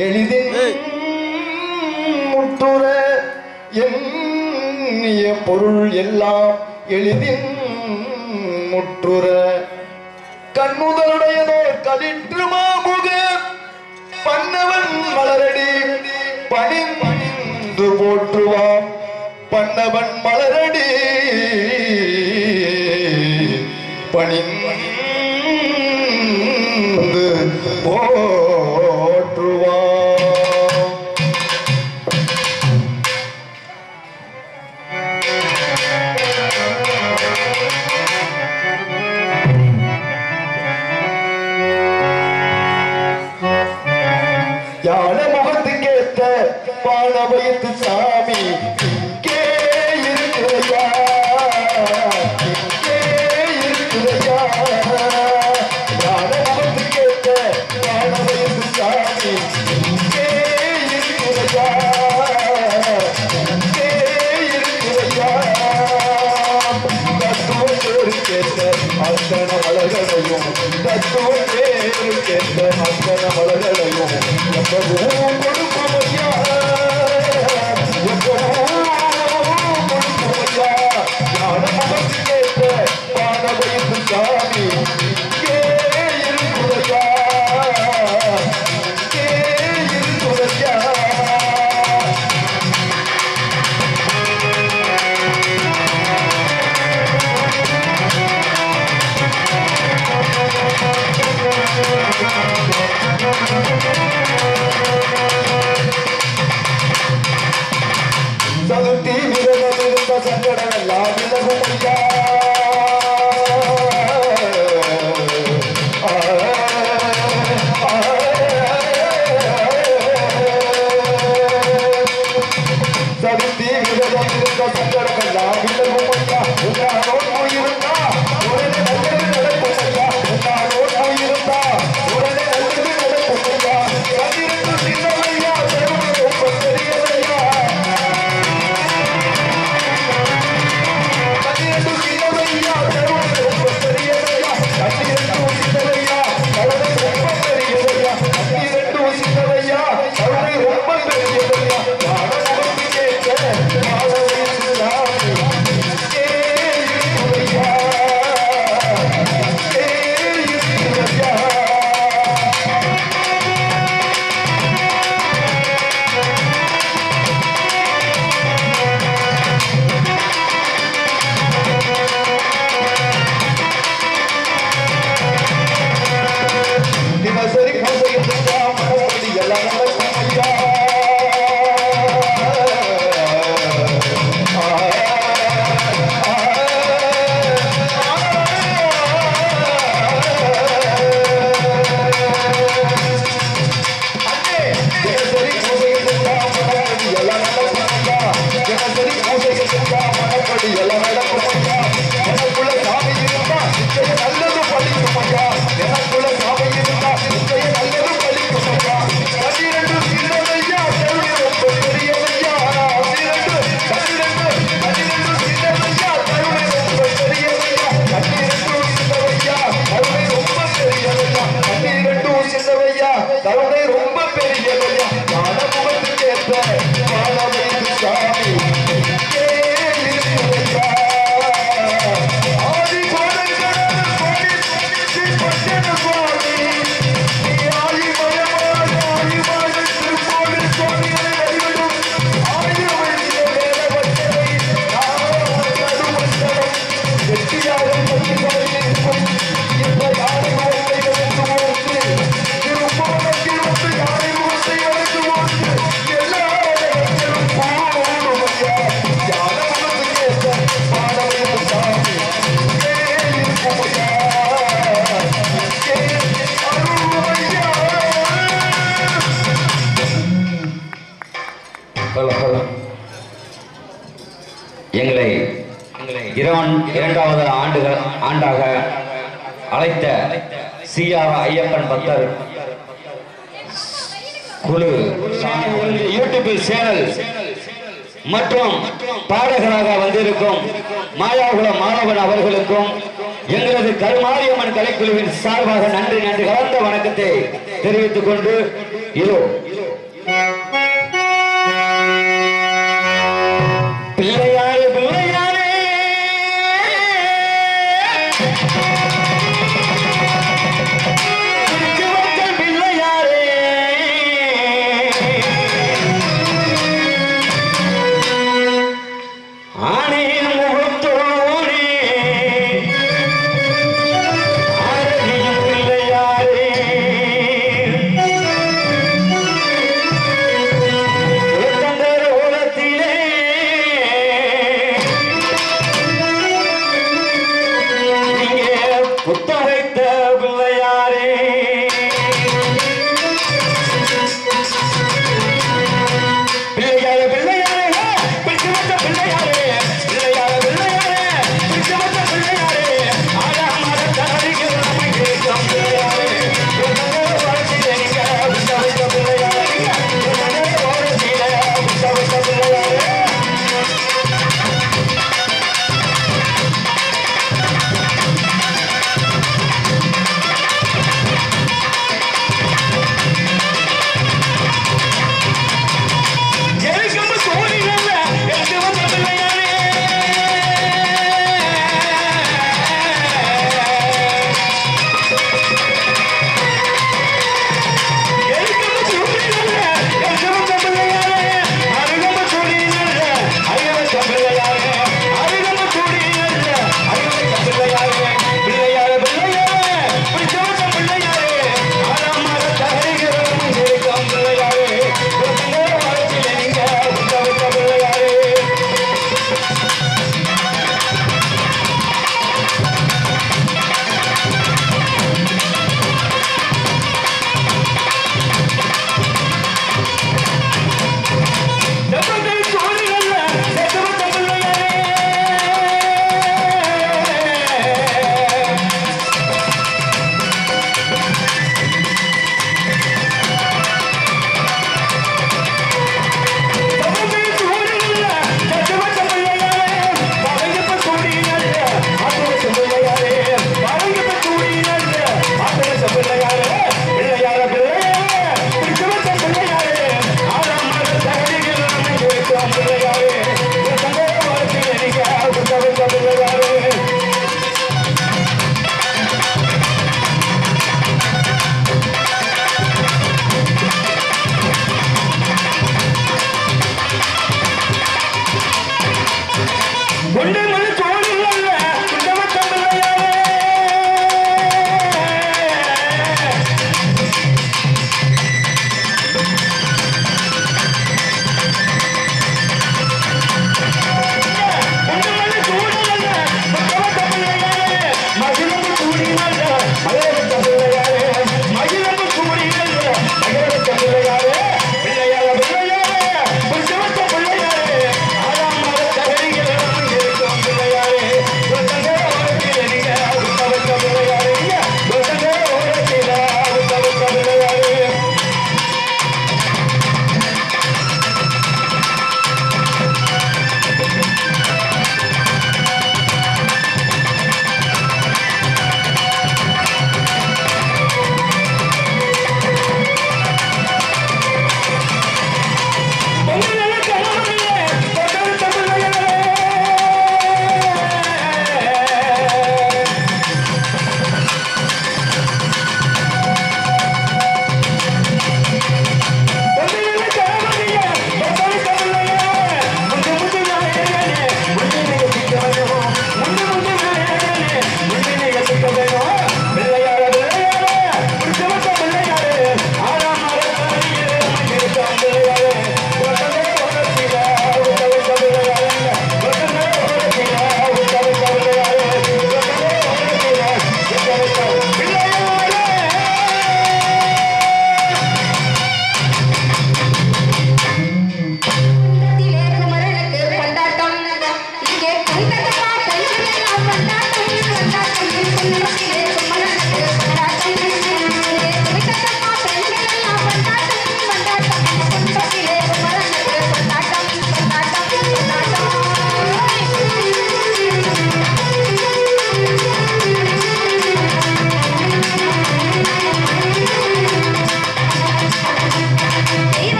எளிதில் முற்றுற எண்ணிய பொருள் எல்லாம் எளிதில் முற்றுற கண்ணுதலுடையதோர் கலிற்று மாமுக பன்னவன் மலரடி பணிந்து போற்றுவாம் பன்னவன் மலரடி பணிந்து போற்றுவாம் யான முகத்துக்கேத்த பாலவயத்து சாமி இங்கே இருக்கிறையா இங்கே இருக்கிறையா யான முகத்துக்கேத்த பாலவயத்து சாமி இங்கே இருக்கிறையா இங்கே இருக்கிறையா தத்துவ பேருக்கேத்த அத்தன மலர்களையும் தத்துவ பேருக்கேத்த அத்தன மலர்களையும் எப்பவும் கொடுக்கும் ஐயா எப்பவும் கொடுக்கும் ஐயா ஞான முகத்துக்கேத்த பாடவைத்து சாமி இங்கே இருக்குதையா இங்கே இருக்குதையா சதுர்த்தி விரதம் இருந்த சங்கடம் எல்லாம் விலகும் ஐயா சதுர்த்தி விரதம் இருந்த சங்கடம் எல்லாம் விலகும் ஐயா உன்னாரோடு போயிருந்தா உடனே நல்லது நடக்கும் ஐயா உன்னாரோடு போயிருந்தா உடனே நல்லது நடக்கும் ஐயா கதிருக்கு சின்னவையா தெருவு ரொம்ப பெரியவையா கதிரண்டு சின்னவையா தெருவு ரொம்ப பெரியவையா கதிரண்டு சின்னவையா கருணை ரொம்ப பெரியவையா கதிரண்டு சின்னவையா கருணை ரொம்ப பெரியவையா யாரும் கேட்க மாதவையில் சாமி ஏ இருக்குதையா ஏ இருக்குதையா தினசரி பூஜையில் மனப்படி எல்லாம் நடக்கும் ஐயா தினசரி பூஜையில் மனப்படி எல்லாம் நடக்கும் ஐயா தினசரி பூஜையில் மனப்படி எல்லாம் நடக்கும் ஐயா எனக்குள்ள சாமி இருந்தா நிச்சயம் நல்லது பழிக்கும் ஐயா எனக்குள்ள சாமி இருந்தா நிச்சயம் நல்லது பழிக்கும் ஐயா பன்னிரண்டு சின்னதையா கருணை ரொம்ப பெரியவையா பன்னிரண்டு பன்னிரண்டு பன்னிரண்டு சின்னதையா கருணை ரொம்ப பெரியவையா பன்னிரண்டு சின்னவையா கருணை ரொம்ப பெரியவையா பன்னிரண்டு சின்னவையா கருணை ரொம்ப பெரியவையா ஞான முகத்துக்கு ஏற்ப மாணவையின் சாமி ஏ இருக்கிறையா ஆதி கோடங்கடல் கோடி ஸ்ரீ பட்டண சுவாமி நீ ஆதி மயமான ஆதிமான திருப்போடு சுவாமிகளை வழிவிடும் ஆயிரவழிய வேத வச்சனை நடுவந்தனம் வெற்றியாக பத்திகளை இருக்கும் இந்த யாரை முகத்தை எடுத்து ஓட்டு திருப்போணத்தில் வந்து யாரை முகத்தை எடுத்து ஓட்டு எல்லா இடத்திலும் போடும் ஐயா ஞான முகத்துக்கு ஏற்ற பாடவையும் சாமி இங்கே இருக்கும் ஐயா இங்கே அருள் ஐயா ஹலோ ஹலோ எங்களை இரவன் இரண்டாவது ஆண்டுகள் ஆண்டாக அழைத்த சிஆர் ஐயப்பன் பக்தர் குழு சாமி ஒழுங்கு யூடியூப் சேனல் மற்றும் பாடகராக வந்திருக்கும் மாயாகுளம் மாணவன் அவர்களுக்கும் எங்களது கருமாரியம்மன் கலைக்குழுவின் சார்பாக நன்றி நன்றி கலந்த வணக்கத்தை தெரிவித்துக் கொண்டு இதோ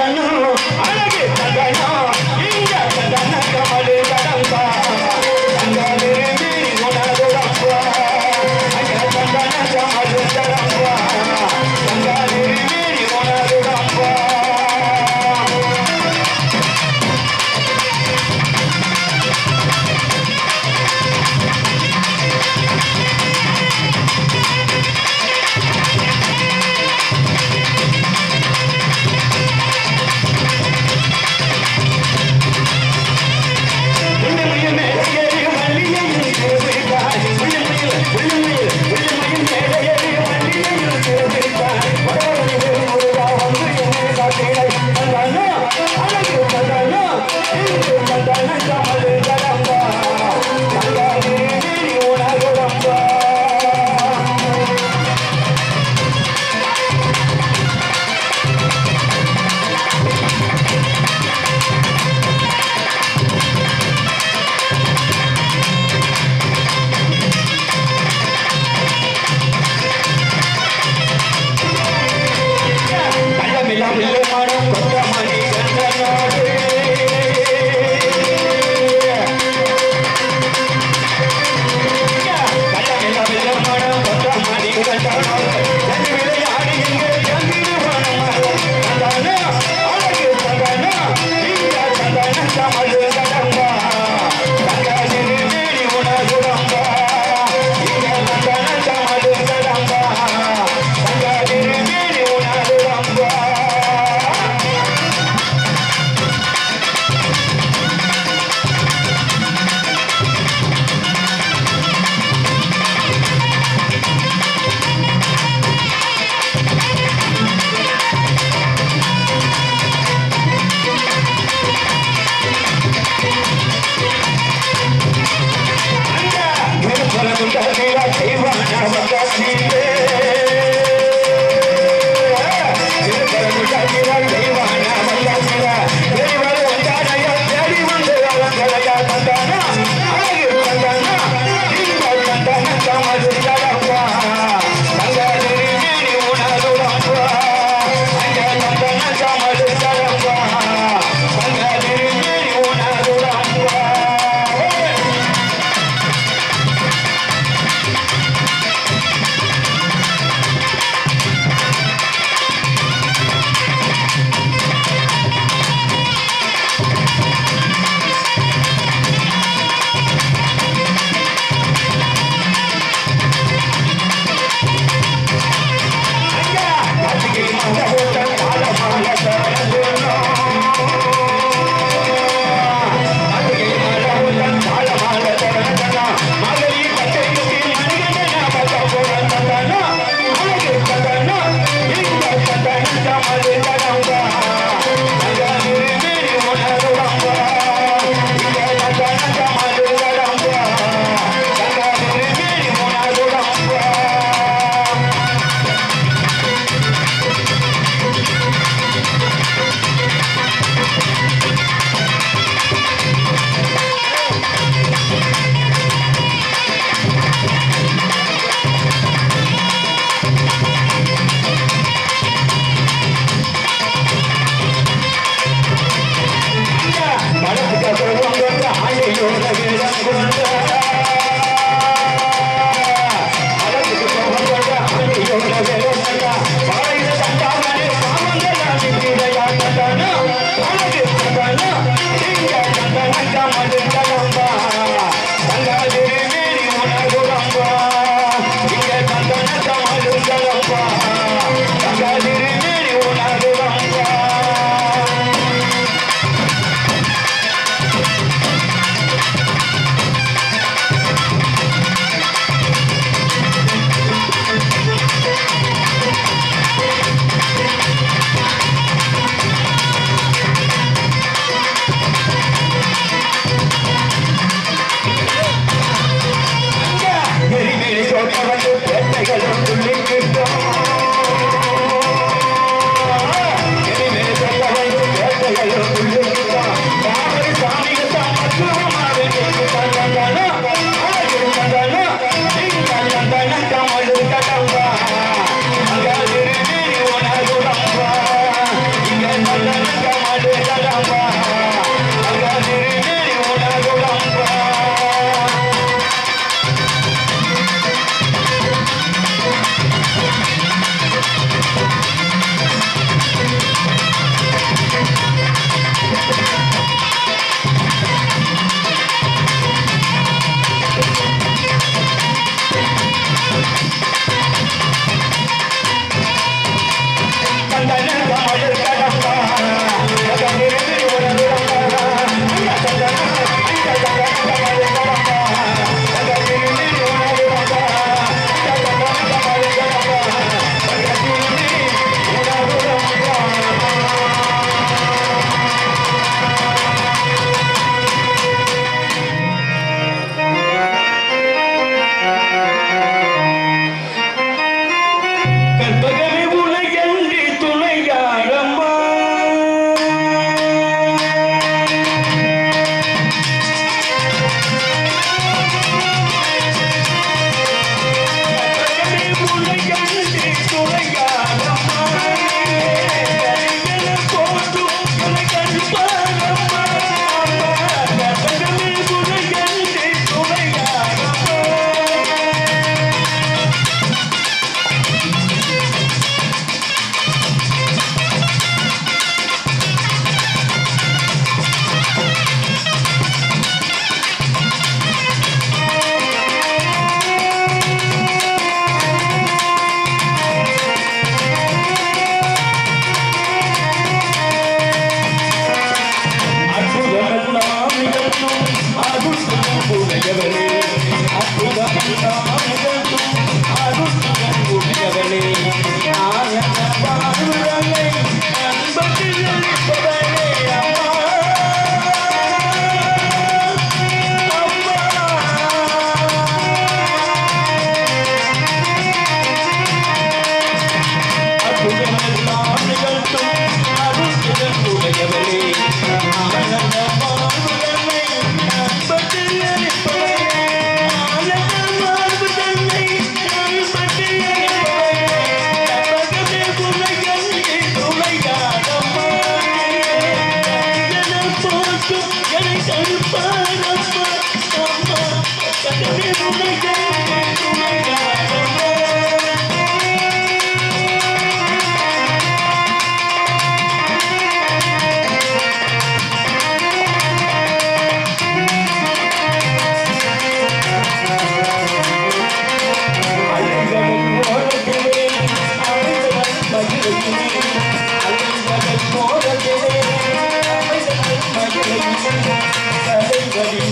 சந்தனம் அழகு சந்தனம் இங்க சந்தன கமலு கடம்பா சந்தனிருமி உணர்வுடம்பா அங்க சந்தன கமலு கடம்பா சந்தனிருமி உணர்வுடம்பா கள்ளமில்லாமல் மனம் கொண்ட மணி கண்டனோடு கள்ளமில்லாமல் மனம் கொண்ட மணி கண்டனோடு தனி விளையாடி இங்கே தந்திரு மனம் சந்தன அழகு சந்தன இங்க சந்தன கமலு கடம்பா சந்தனிரு மேனி உணர்வுடம்பா இங்க சந்தன கமலு கடம்பா சந்தனிரு மேனி உணர்வுடம்பா Yeah. உணர்வு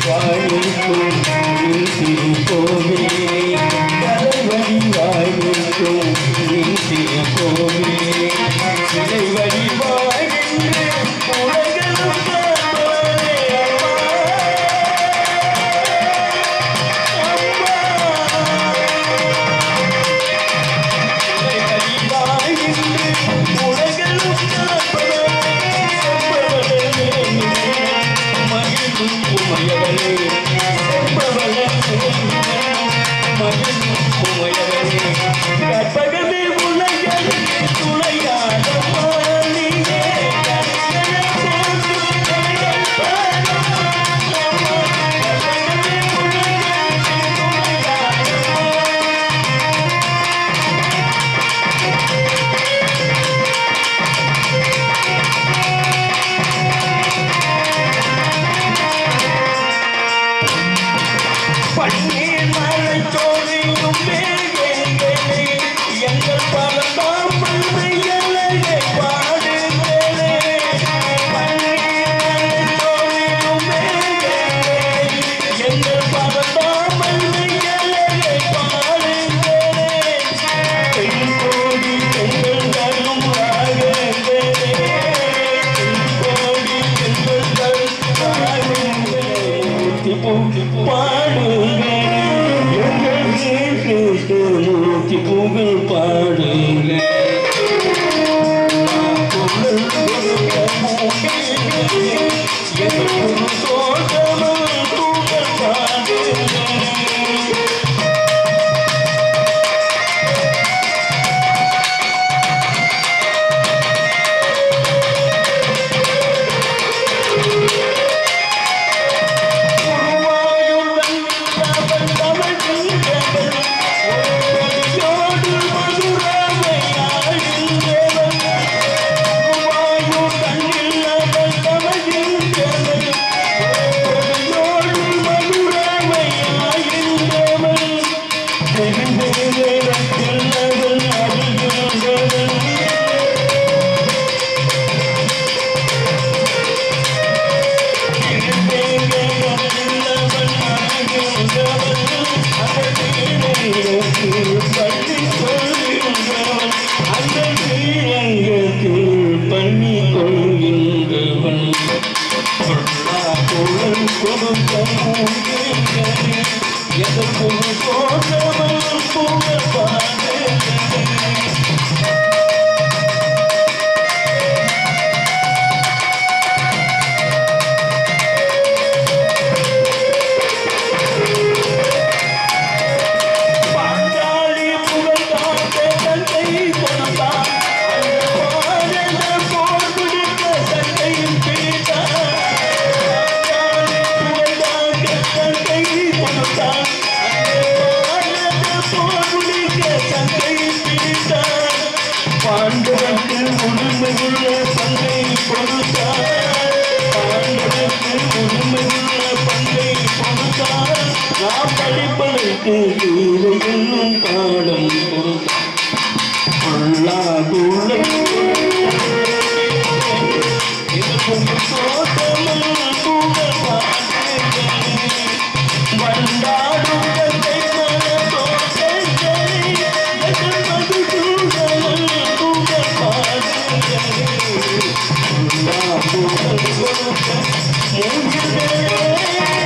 வாயிற்கும் நீ திருப்போமே தலைவடி வாயிற்கும் நீ திருப்போமே சிலை வடிவாயின்று உலகம் காப்பவரே கற்பகமே உலகில் துணையாத மாலியே பன்னீர் மலை சோழியும் மேகங்களே எங்கள் பலத்தாம் பல்மையலையை பாடுங்களே பன்னீர் மலை சோழியும் மேகங்களே எங்கள் பலத்தாம் பல்மையலையை பாடுங்களே பெண் கோடி பெண்கள் தரும் ராகங்களே பெண் கோடி பெண்கள் தரும் ராகங்களே மூர்த்தி பூட்டி பாடுங்க எங்கள் கேட்டு மூர்த்தி புகழ் பாடுங்க எங்கள் தோட்டமும் புகழ் பாடுங்க பண்ணி கொள்கின்றவன் பொருள் கொடுக்கும் எதற்கும் போன்றவன் புகழ் பாடுகிறேன் பாஞ்சாலி புகழ்ந்தாட்ட தந்தை கொண்டான் அந்த பாடல போர் பிடிக்க தந்தையும் பிடித்தான் பாஞ்சாலி புகழ்ந்தாட்ட தந்தை கொண்டான் அந்த பாடல போர் பிடிக்க தந்தையும் பிடித்தான் பாண்டவருக்கு உண்மையுள்ள பங்கை கொடுத்தார் பாண்டவருக்கு உண்மையுள்ள பங்கை கொடுத்தார் நாம் படிப்பதற்கு கீழே என்னும் பாடம் கொடுத்தார் பொல்லாகுளை இதற்கும் தோட்டமும் புகழ் பாடுகிறேன் வண்டாடும் கங்கை மன தோட்டங்களை எங்கள் மதுசூதனன் புகழ் பாடுகிறேன் புகழ் கொடுக்க மூங்கிலே